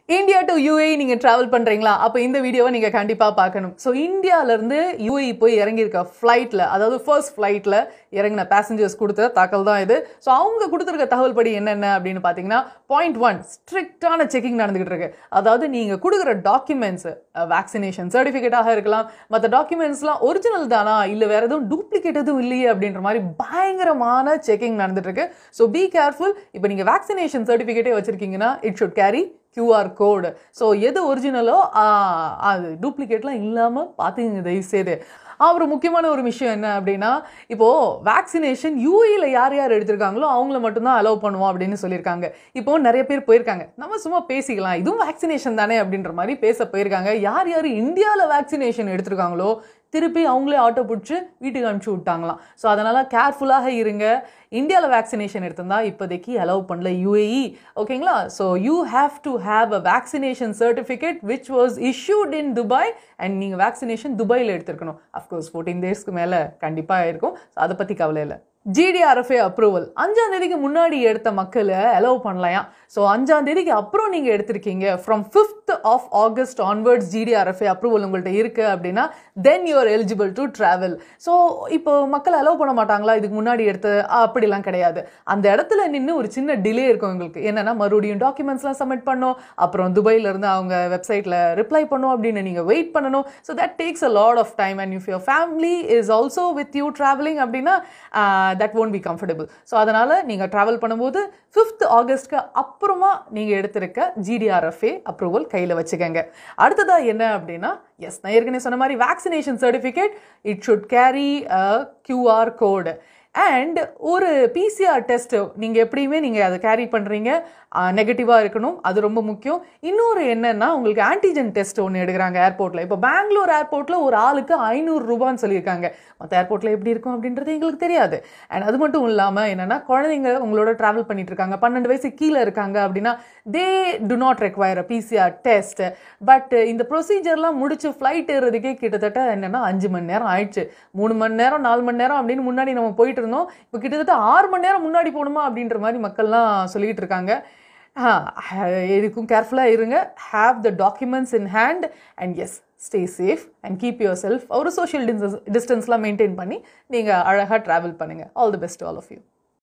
India to U A நீங்க travel பண்றீங்களா அப்போ இந்த வீடியோவை நீங்க கண்டிப்பா பார்க்கணும் ஸோ இந்தியால இருந்து யூஏ போய் இறங்கியிருக்க ஃப்ளைட்ல அதாவது ஃபர்ஸ்ட் ஃப்ளைட்ல இறங்கின பேசஞ்சர்ஸ் கொடுத்த தகவல் தான் இது ஸோ அவங்க கொடுத்துருக்க தகவல் படி என்னென்ன அப்படின்னு பார்த்தீங்கன்னா பாயிண்ட் ஒன் ஸ்ட்ரிக்டான செக்கிங் நடந்துகிட்டு இருக்கு அதாவது நீங்க கொடுக்குற டாக்குமெண்ட்ஸ் வேக்சினேஷன் சர்டிஃபிகேட்டாக இருக்கலாம் மற்ற டாக்குமெண்ட்ஸ்லாம் ஒரிஜினல் தானா இல்லை வேற எதுவும் டூப்ளிகேட் எதுவும் இல்லையே அப்படின்ற மாதிரி பயங்கரமான செக்கிங் நடந்துட்டு இருக்கு ஸோ பி கேர்ஃபுல் இப்போ நீங்க வேக்சினேஷன் சர்டிஃபிகேட்டே வச்சிருக்கீங்கன்னா it should carry QR code so எது ஒரிஜினலோ அது டூப்ளிகேட்லாம் இல்லாமல் பார்த்துங்க தயவு செய்து அப்புறம் முக்கியமான ஒரு விஷயம் என்ன அப்படின்னா இப்போது வேக்சினேஷன் யூஏல யார் யார் எடுத்திருக்காங்களோ அவங்கள மட்டும்தான் அலோவ் பண்ணுவோம் அப்படின்னு சொல்லியிருக்காங்க இப்போ நிறைய பேர் போயிருக்காங்க நம்ம சும்மா பேசிக்கலாம் இதுவும் வேக்சினேஷன் தானே அப்படின்ற மாதிரி பேச போயிருக்காங்க யார் யார் இந்தியாவில் வேக்சினேஷன் எடுத்திருக்காங்களோ திருப்பி அவங்களே ஆட்டோ பிடிச்சி வீட்டுக்கு அனுப்பிச்சி விட்டாங்களாம் ஸோ அதனால் கேர்ஃபுல்லாக இருங்க இந்தியாவில் வேக்சினேஷன் எடுத்திருந்தா இப்போதைக்கு அலோவ் பண்ணல யூஏஇ ஓகேங்களா so you have to have a vaccination certificate which was issued in Dubai and நீங்கள் வேக்சினேஷன் துபாயில் எடுத்திருக்கணும் அஃப்கோர்ஸ் ஃபோர்டீன் டேஸ்க்கு மேலே கண்டிப்பாக இருக்கும் ஸோ அதை பற்றி கவலை இல்லை ஜிடிஆர்எஃப்ஏ அப்ரூவல் அஞ்சாம் தேதிக்கு முன்னாடி எடுத்த மக்களை அலோவ் பண்ணலையா ஸோ அஞ்சாம் தேதிக்கு அப்புறம் நீங்கள் எடுத்திருக்கீங்க from fifth of August onwards GDRFA approval உங்கள்கிட்ட இருக்கு அப்படின்னா then you are eligible to travel so இப்போ மக்கள் அலோவ் பண்ண மாட்டாங்களா இதுக்கு முன்னாடி எடுத்து அப்படிலாம் கிடையாது அந்த இடத்துல நின்று ஒரு சின்ன டிலே இருக்கும் உங்களுக்கு என்னன்னா மறுபடியும் டாக்குமெண்ட்ஸ்லாம் சப்மிட் பண்ணோம் அப்புறம் துபாயில இருந்து அவங்க வெப்சைட்டில் ரிப்ளை பண்ணும் அப்படின்னு நீங்கள் வெயிட் பண்ணணும் so that takes a lot of time and if your family is also with you travelling அப்படின்னா that won't be comfortable so அதனால் நீங்கள் ட்ராவல் பண்ணும்போது ஃபிஃப்த் ஆகஸ்ட்க்கு அப்புறமா நீங்கள் எடுத்திருக்க ஜிடிஆர்எஃப்ஏ அப்ரூவல் கையில் வச்சுக்கோங்க அடுத்ததாக என்ன அப்படின்னா எஸ் நான் ஏற்கனவே சொன்ன மாதிரி vaccination certificate it should carry a QR code and ஒரு பிசிஆர் டெஸ்ட் நீங்கள் எப்படியுமே நீங்கள் அதை கேரி பண்ணுறீங்க நெகட்டிவாக இருக்கணும் அது ரொம்ப முக்கியம் இன்னொரு என்னன்னா உங்களுக்கு ஆன்டிஜென் டெஸ்ட் ஒன்று எடுக்கிறாங்க ஏர்போர்ட்டில் இப்போ பெங்களூர் ஏர்போர்ட்டில் ஒரு ஆளுக்கு ஐநூறு ரூபான்னு சொல்லியிருக்காங்க மற்ற ஏர்போர்ட்டில் எப்படி இருக்கும் அப்படின்றது எங்களுக்கு தெரியாது அண்ட் அது மட்டும் இல்லாமல் என்னென்னா குழந்தைங்க உங்களோட ட்ராவல் பண்ணிட்டு இருக்காங்க பன்னெண்டு வயசு கீழே இருக்காங்க அப்படின்னா they do not require a PCR test but இந்த ப்ரொசீஜர்லாம் முடிச்சு ஃப்ளைட் ஏறுறதுக்கே கிட்டத்தட்ட என்னென்னா அஞ்சு மணி நேரம் ஆயிடுச்சு மூணு மணி நேரம் நாலு மணி நேரம் அப்படின்னு முன்னாடி நம்ம போயிட்டு இருந்தோம் இப்போ கிட்டத்தட்ட ஆறு மணி நேரம் முன்னாடி போகணுமா அப்படின்ற மாதிரி மக்கள்லாம் சொல்லிட்டு இருக்காங்க எதுக்கும் கேர்ஃபுல்லாக இருங்க have the documents in hand and yes stay safe and keep yourself ஒரு சோஷியல் டிஸ்டன்ஸ்லாம் மெயின்டைன் பண்ணி நீங்கள் அழகாக ட்ராவல் பண்ணுங்கள் all the best all of you